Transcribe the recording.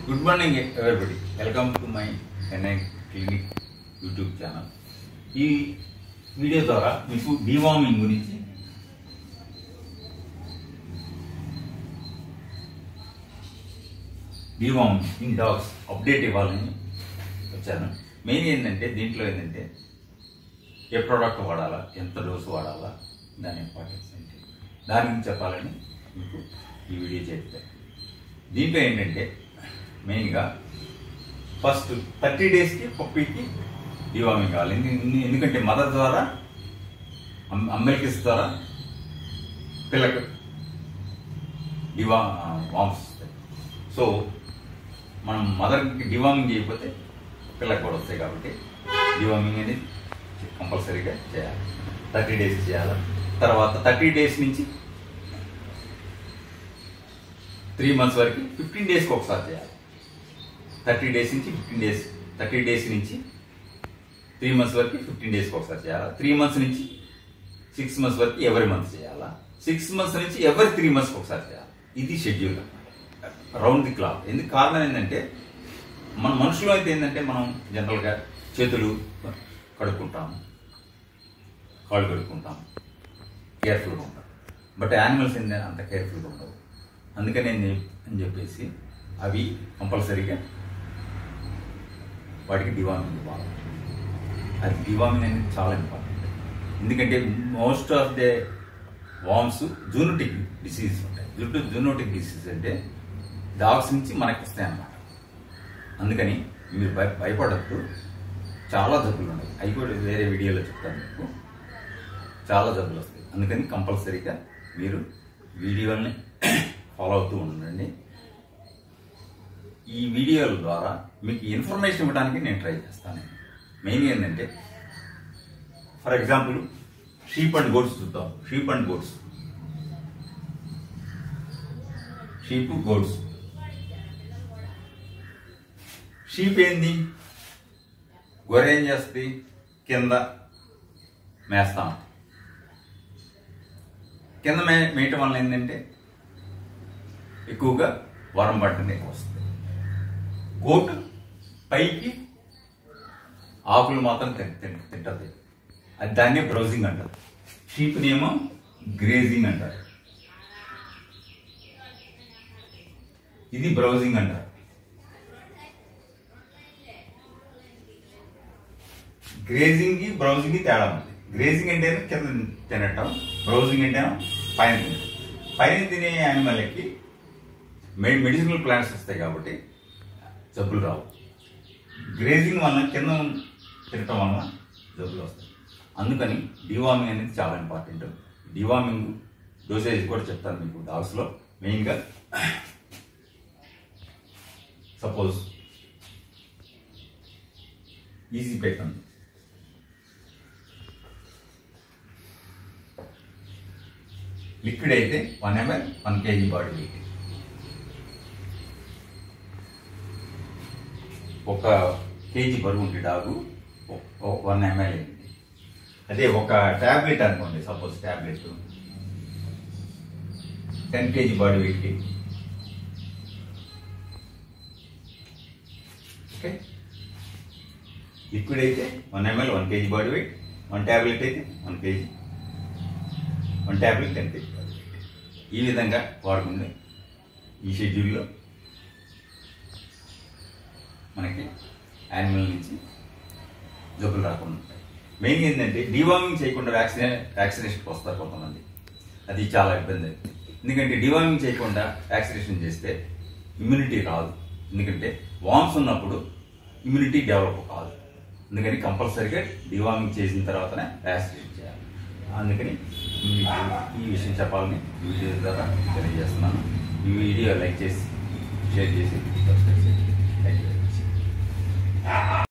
good morning ఎవరిబడి welcome to my N I clinic YouTube channel ఈ video ద్వారా మీకు డివార్మింగ్ గురించి డివార్మింగ్ ఇన్ డాగ్స్ అప్డేట్ ఇవ్వాలని వచ్చాను మెయిన్ ఏంటంటే దీంట్లో ఏంటంటే ఏ ప్రోడక్ట్ వాడాలా ఎంత డోసు వాడాలా దాని ఇంపార్టెన్స్ ఏంటి దాని గురించి చెప్పాలని మీకు ఈ వీడియో చేస్తాను దీంట్లో ఏంటంటే మెయిన్గా ఫస్ట్ థర్టీ డేస్కి పప్పీకి డివార్మింగ్ కావాలి ఎందు- ఎందుకంటే మదర్ ద్వారా అమ్- అమ్మెల్కిస్ ద్వారా పిల్లకి డివా వామ్స్ వస్తాయి సో మనం మదర్కి డివార్మింగ్ చేయకపోతే పిల్లకి కూడా వస్తాయి కాబట్టి డివార్మింగ్ అనేది కంపల్సరీగా చేయాలి థర్టీ డేస్ చేయాలి తర్వాత థర్టీ డేస్ నుంచి త్రీ మంత్స్ వరకు ఫిఫ్టీన్ డేస్కి ఒకసారి చేయాలి థర్టీ డేస్ నుంచి ఫిఫ్టీన్ డేస్ థర్టీ డేస్ నుంచి త్రీ మంత్స్ వరకు ఫిఫ్టీన్ డేస్కి ఒకసారి చేయాలా త్రీ మంత్స్ నుంచి సిక్స్ మంత్స్ వరకు ఎవరి మంత్ చేయాలా సిక్స్ మంత్స్ నుంచి ఎవరి త్రీ మంత్స్కి ఒకసారి చేయాలి ఇది షెడ్యూల్ రౌండ్ ది క్లాక్ ఎందుకు కారణం ఏంటంటే మన మనుషులు అయితే ఏంటంటే మనం జనరల్గా చేతులు కడుక్కుంటాం కాళ్ళు కడుక్కుంటాం కేర్ఫుల్గా ఉంటాం బట్ యానిమల్స్ ఏంటంటే అంత కేర్ఫుల్గా ఉండవు అందుకని నేను అని చెప్పేసి అవి కంపల్సరీగా వాటికి డివార్మింగ్ ఇవ్వాలి అది డివార్మింగ్ అనేది చాలా ఇంపార్టెంట్ ఎందుకంటే most of the worms zoonotic disease ఉంటాయి జుట్టు జూనోటిక్ డిసీజ్ అంటే డాగ్స్ నుంచి మనకి వస్తాయి అన్నమాట అందుకని మీరు భయ భయపడద్దు చాలా జబ్బులు ఉన్నాయి అవి కూడా వేరే వీడియోలో చెప్తాను మీకు చాలా జబ్బులు వస్తాయి అందుకని కంపల్సరీగా మీరు వీడియోని ఫాలో అవుతూ ఉండండి ఈ వీడియోల ద్వారా మీకు ఇన్ఫర్మేషన్ ఇవ్వడానికి నేను ట్రై చేస్తాను మెయిన్ ఏంటంటే for example sheep and goats చూద్దాం sheep and goats sheep goats sheep ఏంది గొర్రె ఏం చేస్తుంది కింద మేస్తాం కింద మే మేయటం వల్ల ఏంటంటే ఎక్కువగా వరం పట్టడం ఎక్కువ వస్తుంది గోటు పైకి ఆకులు మాత్రం తిన్- తిన్- తింటది అది దాన్నే బ్రౌజింగ్ అంటారు షీప్నేమో గ్రేజింగ్ అంటారు ఇది బ్రౌజింగ్ అంటారు గ్రేజింగ్ కి బ్రౌజింగ్ కి తేడా ఉంది గ్రేజింగ్ అంటే కింద తినటం బ్రౌజింగ్ అంటే పైన తినటం పైన తినే యానిమల్కి మె- మెడిసినల్ ప్లాంట్స్ వస్తాయి కాబట్టి జబ్బులు రావు గ్రేజింగ్ వలన కింద తినటం వలన జబ్బులు వస్తాయి అందుకని డివార్మింగ్ అనేది చాలా ఇంపార్టెంట్ డివార్మింగ్ డోసేజ్ కూడా చెప్తాను మీకు డాగ్స్లో మెయిన్గా సపోజ్ ఈజీ పెట్టండి లిక్విడ్ అయితే one ML one KG body weight ఒక కేజీ బరువు ఉంటే డాగు వన్ ఎంఎల్ అయింది అదే ఒక ట్యాబ్లెట్ అనుకోండి suppose tablet ten kg body వెయిట్కి ఓకే లిక్విడ్ అయితే one ML one KG body weight one tablet అయితే one kg one tablet ten kg body weight ఈ విధంగా వాడుకుంటే ఈ షెడ్యూల్లో మనకి యానిమల్ నుంచి జబ్బులు రాకుండా ఉంటాయి మెయిన్ ఏంటంటే డివార్మింగ్ చేయకుండా వ్యాక్సినే వ్యాక్సినేషన్కి వస్తారు కొంతమంది అది చాలా ఇబ్బంది ఎందుకంటే డివార్మింగ్ చేయకుండా వ్యాక్సినేషన్ చేస్తే ఇమ్యూనిటీ రాదు ఎందుకంటే వామ్స్ ఉన్నప్పుడు ఇమ్యూనిటీ డెవలప్ కాదు అందుకని కంపల్సరీగా డివార్మింగ్ చేసిన తర్వాతనే వ్యాక్సినేషన్ చేయాలి అందుకని మీకు ఈ విషయం చెప్పాలని ఈ వీడియో ద్వారా తెలియజేస్తున్నాను ఈ వీడియో లైక్ చేసి షేర్ చేసి సబ్స్క్రైబ్ చేయండి థ్యాంక్ యూ వెరీ మచ్